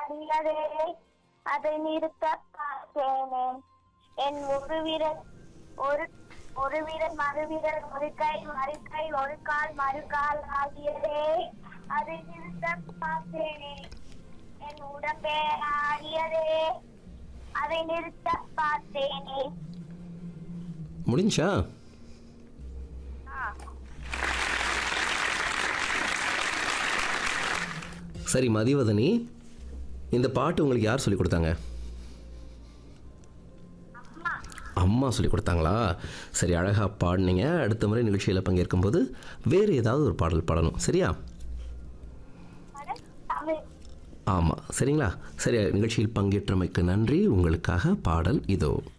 ஆடியதே அதை நிறுத்த பார்த்தேனே என் ஒரு வீரர் ஒரு ஒரு வீரர் மறு வீரர் ஒரு கை மறு கை ஒரு கால் மறு கால் ஆகியதே அதை நிறுத்த பார்த்தேனே என் உடம்பே ஆடியதே அதை நிறுத்த பார்த்தேனே முடிஞ்சா சரி மதிவதனி இந்த பாட்டு உங்களுக்கு யார் சொல்லி கொடுத்தாங்க அம்மா சொல்லி கொடுத்தாங்களா சரி அழகாக பாடினீங்க அடுத்த முறை நிகழ்ச்சியில் பங்கேற்கும்போது வேறு ஏதாவது ஒரு பாடல் பாடணும் சரியா தமிழ் ஆமாம் சரிங்களா சரி நிகழ்ச்சியில் பங்கேற்றமைக்கு நன்றி உங்களுக்காக பாடல் இதோ